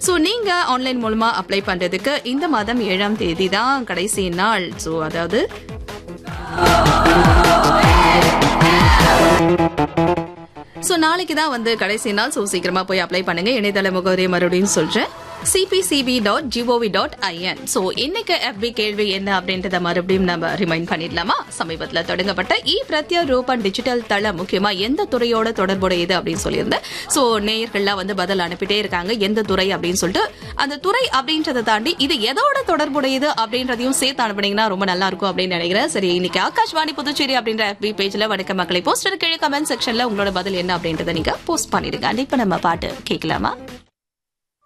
so நீங்க online மூலமா apply பண்றதுக்கு இந்த மாதம் ஏழாம் தேதி தான் கடைசி நாள் ஸோ அதாவது ஸோ நாளைக்கு தான் வந்து கடைசி நாள் ஸோ சீக்கிரமா போய் அப்ளை பண்ணுங்க இணையதள முகவரியை மறுபடியும் சொல்றேன் CPCB dot GOV dot IN so இன்னைக்கு எஃபி கேள்வி என்ன அப்படின்றத மறுபடியும் நம்ம ரிமைண்ட் பண்ணிடலாமா சமீபத்தில் தொடங்கப்பட்ட இ பிரத்யா ரூபன் டிஜிட்டல் தளம் முக்கியமா எந்த துறையோட தொடர்புடையது அப்படின்னு சொல்லியிருந்தேன் ஸோ நேயர்கள்லாம் வந்து பதில் அனுப்பிட்டே இருக்காங்க எந்த துறை அப்படின்னு சொல்லிட்டு அந்த துறை அப்படின்றத தாண்டி இது எதோட தொடர்புடையது அப்படின்றதையும் சேர்த்து அனுப்புனீங்கன்னா ரொம்ப நல்லா இருக்கும் அப்படின்னு நினைக்கிறேன் சரி இன்னைக்கு ஆகாஷ்வாணி புதுச்சேரி அப்படின்ற எஃபி பேஜ்ல வணக்க மக்களை போஸ்டர் கீழே கமெண்ட் செக்ஷன்ல உங்களோட பதில் என்ன அப்படின்றத நீங்க போஸ்ட் பண்ணிடுங்க இப்ப நம்ம பாட்டு கேட்கலாமா